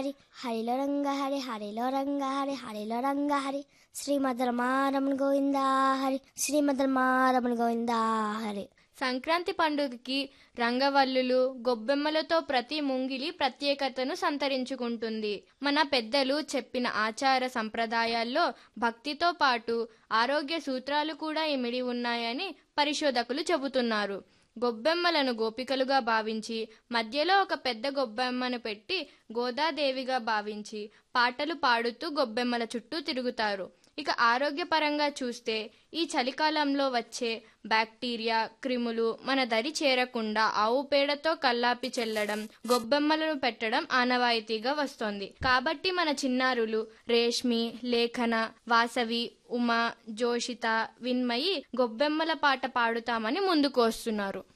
హరి హరిలో రంగ హరి హరిలో రంగ హరి హరిలో రంగ హరి శ్రీమద్ రమారమణ గోవింద హరి శ్రీమద్ రమారమణ గోవింద హరి సంక్రాంతి పండుగకి రంగవల్లులు గొబ్బెమ్మలతో ప్రతి ముంగిలి ప్రత్యేకతను సంతరించుకుంటుంది మన పెద్దలు చెప్పిన ఆచార సంప్రదాయాల్లో భక్తితో పాటు ఆరోగ్య సూత్రాలు కూడా ఇమిడి ఉన్నాయని పరిశోధకులు చెబుతున్నారు గొబ్బెమ్మలను గోపికలుగా భావించి మధ్యలో ఒక పెద్ద గొబ్బెమ్మను పెట్టి గోదాదేవిగా భావించి పాటలు పాడుతూ గొబ్బెమ్మల చుట్టూ తిరుగుతారు ఇక ఆరోగ్యపరంగా చూస్తే ఈ చలికాలంలో వచ్చే బ్యాక్టీరియా క్రిములు మన దరి చేరకుండా ఆవు పేడతో కల్లాపి చెల్లడం గొబ్బెమ్మలను పెట్టడం ఆనవాయితీగా వస్తోంది కాబట్టి మన చిన్నారులు రేష్మి లేఖన వాసవి ఉమ జోషిత విన్మయి గొబ్బెమ్మల పాట పాడుతామని ముందుకు వస్తున్నారు